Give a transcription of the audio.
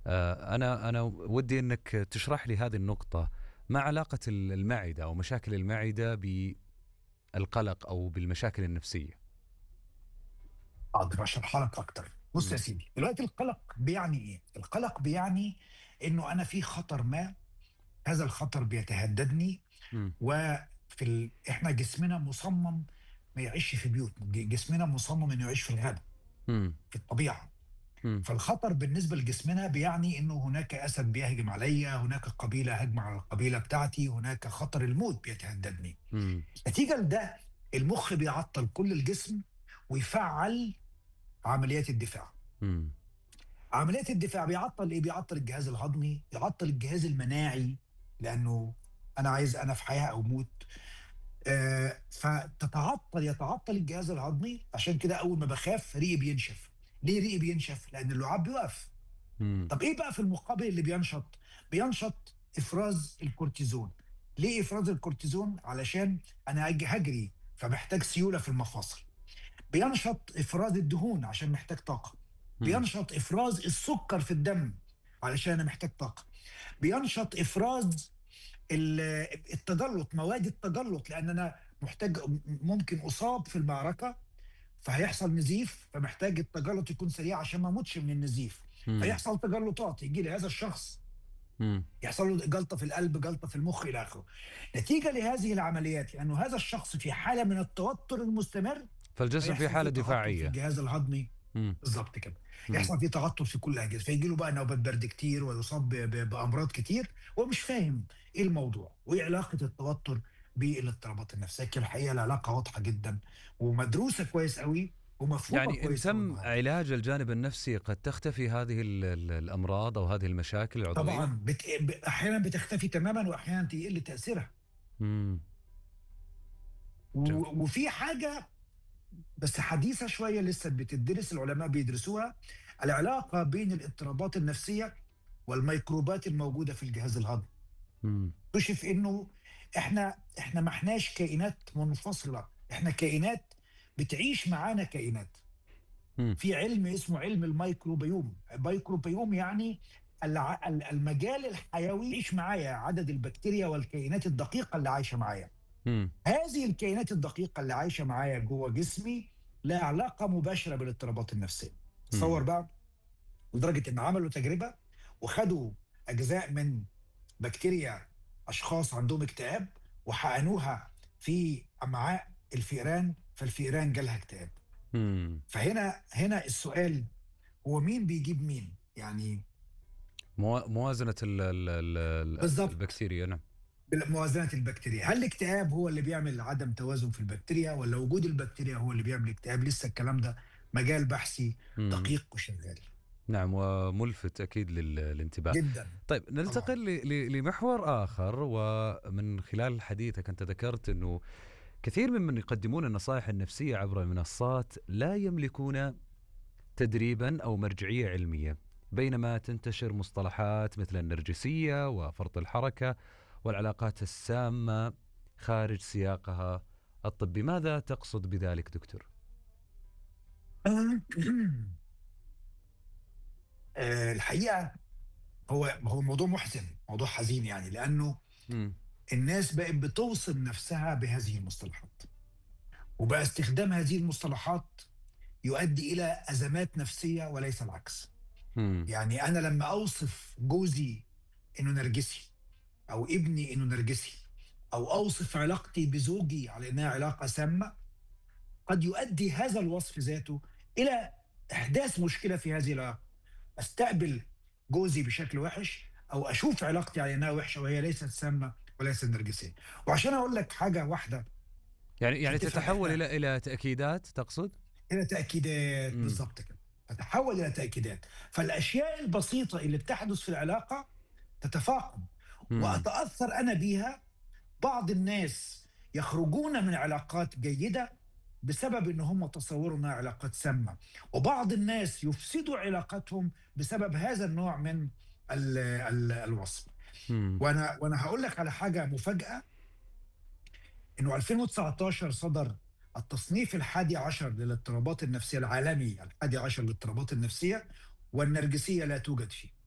آه، انا انا ودي انك تشرح لي هذه النقطه ما علاقه المعده او مشاكل المعده بالقلق او بالمشاكل النفسيه اقدر اشرحها لك اكتر بص يا سيدي دلوقتي القلق بيعني ايه القلق بيعني انه انا في خطر ما هذا الخطر بيتهددني مم. وفي ال... احنا جسمنا مصمم ما يعيش في بيوت ج- جسمنا مصمم انه يعيش في الغابه مم. في الطبيعه مم. فالخطر بالنسبه لجسمنا بيعني انه هناك اسد بيهجم عليا هناك قبيله هجمه على القبيله بتاعتي هناك خطر الموت بيتهددني مم. نتيجه لده المخ بيعطل كل الجسم ويفعل عمليات الدفاع مم. عمليات الدفاع بيعطل ايه بيعطل الجهاز الهضمي يعطل الجهاز المناعي لانه انا عايز انا في حياه او موت آه فتتعطل يتعطل الجهاز الهضمي عشان كده اول ما بخاف ريقي بينشف ليه ريقي بينشف لان اللعاب بيقف مم. طب ايه بقى في المقابل اللي بينشط بينشط افراز الكورتيزون ليه افراز الكورتيزون علشان انا هج- هجري فمحتاج سيوله في المفاصل بينشط افراز الدهون عشان محتاج طاقه مم. بينشط افراز السكر في الدم علشان انا محتاج طاقه بينشط افراز ال- التجلط مواد التجلط لان انا محتاج ممكن اصاب في المعركه فهيحصل نزيف فمحتاج التجلط يكون سريع عشان ما اموتش من النزيف مم. فيحصل تجلطات يجي لي هذا الشخص مم. يحصل له جلطه في القلب جلطه في المخ الى اخره نتيجه لهذه العمليات لانه هذا الشخص في حاله من التوتر المستمر فالجسم في فيحصل حاله فيه تعطل في دفاعيه الجهاز الهضمي مم. بالظبط كده مم. يحصل فيه تعطل في كل الاجهزه فيجي له بقى نوبات برد كتير ويصاب ب- ب- بامراض كتير ومش فاهم ايه الموضوع وايه علاقه التوتر بالاضطرابات النفسيه كده الحقيقه العلاقه واضحه جدا ومدروسه كويس قوي ومفهومه يعني ان كويس تم أوي النهاردة. علاج الجانب النفسي قد تختفي هذه ال- ال- الامراض او هذه المشاكل العضويه طبعا بت... ب- احيانا بتختفي تماما واحيانا تقل تاثيرها مم. و... جميل. وفي حاجه بس حديثه شويه لسه بتدرس العلماء بيدرسوها العلاقه بين الاضطرابات النفسيه والميكروبات الموجوده في الجهاز الهضمي مم. اكتشف انه احنا احنا ما احناش كائنات منفصله احنا كائنات بتعيش معانا كائنات مم. في علم اسمه علم الميكروبيوم الميكروبيوم يعني الع- ال- المجال الحيوي يعيش معايا عدد البكتيريا والكائنات الدقيقه اللي عايشه معايا مم. هذه الكائنات الدقيقه اللي عايشه معايا جوه جسمي لها علاقه مباشره بالاضطرابات النفسيه تصور بقى لدرجه ان عملوا تجربه وخدوا اجزاء من بكتيريا اشخاص عندهم اكتئاب وحقنوها في امعاء الفئران فالفئران جالها اكتئاب مم. فهنا هنا السؤال هو مين بيجيب مين يعني موا- موازنه ال ال ال بالضبط. البكتيريا نعم موازنه البكتيريا هل الاكتئاب هو اللي بيعمل عدم توازن في البكتيريا ولا وجود البكتيريا هو اللي بيعمل اكتئاب لسه الكلام ده مجال بحثي مم. دقيق وشغال نعم وملفت اكيد لل- للانتباه جدا طيب ننتقل ل- ل- لمحور اخر ومن خلال حديثك انت ذكرت انه كثير ممن يقدمون النصائح النفسيه عبر المنصات لا يملكون تدريبا او مرجعيه علميه بينما تنتشر مصطلحات مثل النرجسيه وفرط الحركه والعلاقات السامه خارج سياقها الطبي ماذا تقصد بذلك دكتور آه، الحقيقه هو هو موضوع محزن موضوع حزين يعني لانه مم. الناس بقت بتوصف نفسها بهذه المصطلحات وبقى استخدام هذه المصطلحات يؤدي الى ازمات نفسيه وليس العكس مم. يعني انا لما اوصف جوزي انه نرجسي او ابني انه نرجسي او اوصف علاقتي بزوجي على انها علاقه سامه قد يؤدي هذا الوصف ذاته الى احداث مشكله في هذه العلاقه استقبل جوزي بشكل وحش او اشوف علاقتي على انها وحشه وهي ليست سامه وليست نرجسيه وعشان اقول لك حاجه واحده يعني يعني تفهم تتحول إحنا- الى الى تاكيدات تقصد؟ الى تاكيدات مم. بالظبط كده تتحول الى تاكيدات فالاشياء البسيطه اللي بتحدث في العلاقه تتفاقم مم. واتاثر انا بيها بعض الناس يخرجون من علاقات جيده بسبب ان هم تصوروا انها علاقات سامه وبعض الناس يفسدوا علاقاتهم بسبب هذا النوع من ال ال الوصف مم. وانا وانا هقول لك على حاجه مفاجاه انه 2019 صدر التصنيف الحادي عشر للاضطرابات النفسيه العالمي الحادي عشر للاضطرابات النفسيه والنرجسيه لا توجد فيه